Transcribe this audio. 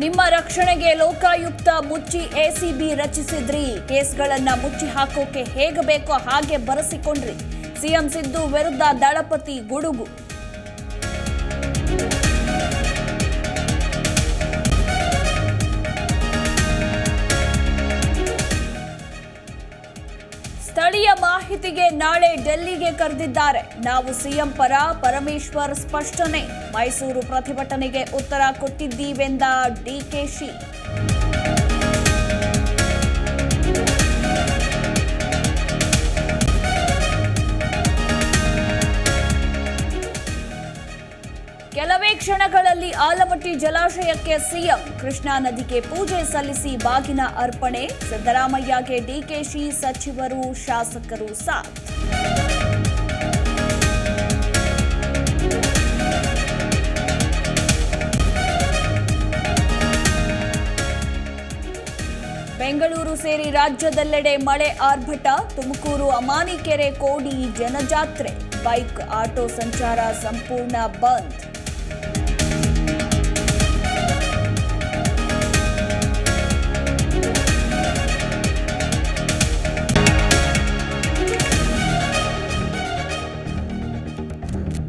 ನಿಮ್ಮ ರಕ್ಷಣೆಗೆ ಲೋಕಾಯುಕ್ತ ಮುಚ್ಚಿ ಎಸಿಬಿ ರಚಿಸಿದ್ರಿ ಕೇಸ್ಗಳನ್ನ ಮುಚ್ಚಿ ಹಾಕೋಕೆ ಹೇಗೆ ಬೇಕೋ ಹಾಗೆ ಬರೆಸಿಕೊಂಡ್ರಿ ಸಿಎಂ ಸಿದ್ದು ವಿರುದ್ಧ ದಳಪತಿ ಗುಡುಗು ಸ್ಥಳೀಯ ಮಾಹಿತಿಗೆ ನಾಳೆ ಡೆಲ್ಲಿಗೆ ಕರೆದಿದ್ದಾರೆ ನಾವು ಸಿಎಂ ಪರ ಪರಮೇಶ್ವರ್ ಸ್ಪಷ್ಟನೆ ಮೈಸೂರು ಪ್ರತಿಭಟನೆಗೆ ಉತ್ತರ ಕೊಟ್ಟಿದ್ದೀವೆಂದ ಡಿಕೆಶಿ ಕೆಲವೇ ಕ್ಷಣಗಳಲ್ಲಿ ಆಲಮಟ್ಟಿ ಜಲಾಶಯಕ್ಕೆ ಸಿಎಂ ಕೃಷ್ಣಾ ನದಿಗೆ ಪೂಜೆ ಸಲ್ಲಿಸಿ ಬಾಗಿನ ಅರ್ಪಣೆ ಸಿದ್ದರಾಮಯ್ಯಗೆ ಡಿಕೆಶಿ ಸಚಿವರು ಶಾಸಕರು ಸಾಥ್ ಬೆಂಗಳೂರು ಸೇರಿ ರಾಜ್ಯದೆಲ್ಲೆಡೆ ಮಳೆ ಆರ್ಭಟ ತುಮಕೂರು ಅಮಾನಿಕೆರೆ ಕೋಡಿ ಜನಜಾತ್ರೆ ಬೈಕ್ ಆಟೋ ಸಂಚಾರ ಸಂಪೂರ್ಣ ಬಂದ್